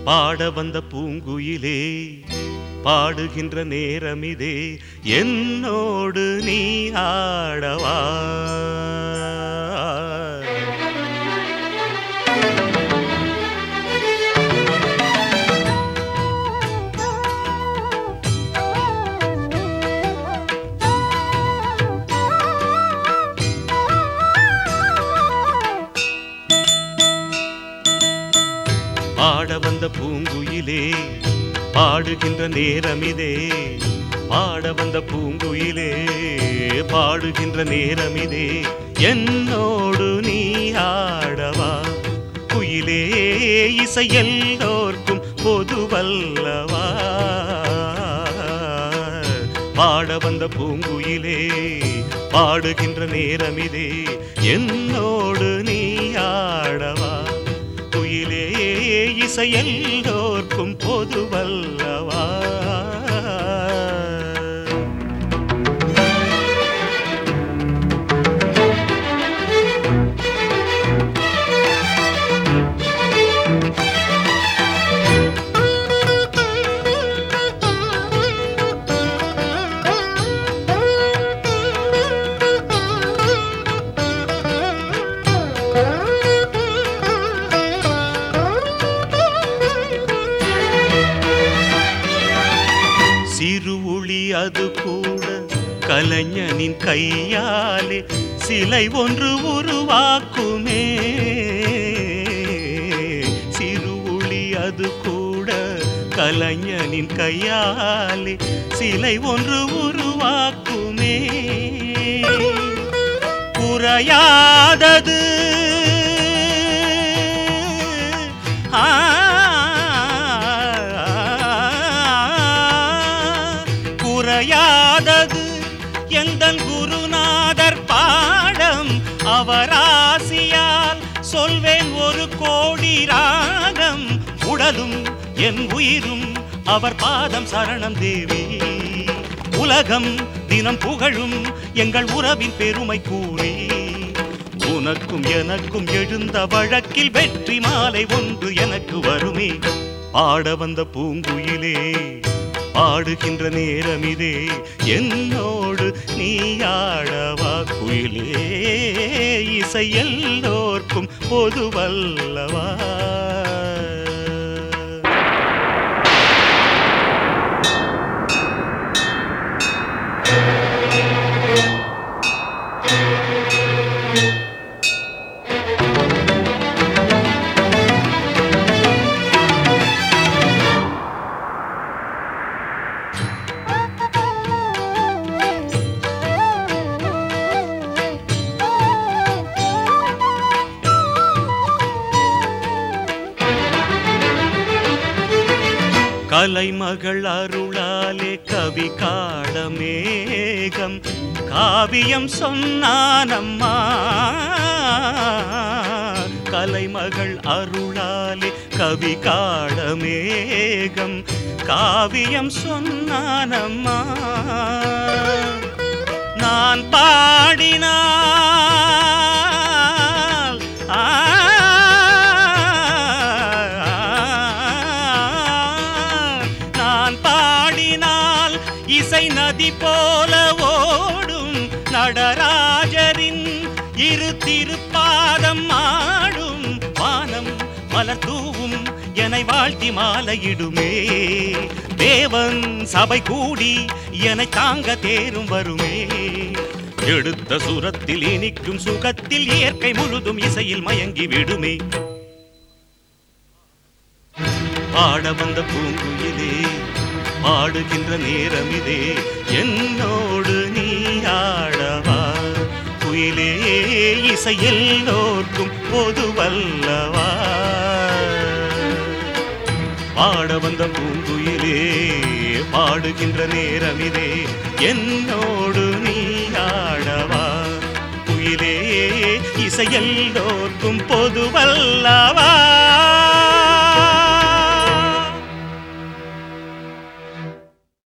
பாட வந்த பூங்குயிலே பாடுகின்ற நேரமிதே என்னோடு நீ ஆடவா பாட வந்த பூங்குயிலே பாடுகின்ற நேரமிதே பாட வந்த பூங்குயிலே பாடுகின்ற நேரமிதே என்னோடு நீ ஆடவா குயிலே இசை எல்லோர்க்கும் பொதுவல்லவா பாட வந்த பூங்குயிலே பாடுகின்ற நேரமிதே என்னோடு நீ ஆடவா குயிலே இசை எல்லோர்க்கும் பொதுவல்லவா சிறு ஒளி அது கூட கலைஞனின் கையாலே சிலை ஒன்று உருவாக்குமே சிறு ஒளி அது கூட கலைஞனின் கையாலே சிலை ஒன்று உருவாக்குமே குறையாதது ஆ குறையாதது எந்தன் குருநாதர் பாடம் அவராசியால் சொல்வேன் ஒரு கோடி ராகம் உடலும் என் உயிரும் அவர் பாதம் சரணம் தேவி உலகம் தினம் புகழும் எங்கள் உறவின் பெருமை கூறி உனக்கும் எனக்கும் எழுந்த வழக்கில் வெற்றி மாலை ஒன்று எனக்கு வருமே பாட வந்த பூங்குயிலே பாடுகின்ற நேரமிதே என்னோடு நீ ஆடவா குயிலே இசை எல்லோர்க்கும் பொதுவல்லவா கலைமகள் அருளாலே கவி காடமேகம் காவியம் சொன்னானம்மா கலைமகள் அருளாலே கவி காடமேகம் காவியம் சொன்னானம்மா நான் பாடினால் ஆ, நான் பாடினால் இசை நதி போல ஓடும் நடராஜரின் இரு திருப்பாதம் ஆடும் வானம் மலர் தூவும் என்னை வாழ்த்தி மாலையிடுமே தேவன் சபை கூடி என்னை தாங்க தேரும் வருமே எடுத்த சுரத்தில் இனிக்கும் சுகத்தில் இயற்கை முழுதும் இசையில் மயங்கி விடுமே பாட வந்த பூங்குயிலே பாடுகின்ற நேரமிதே என்னோடு நீ ஆடவா குயிலே இசை எல்லோர்க்கும் பொதுவல்லவா பாட வந்த பூங்குயிலே பாடுகின்ற நேரமிதே என்னோடு நீ ஆடவா குயிலே இசை எல்லோர்க்கும் பொதுவல்லவா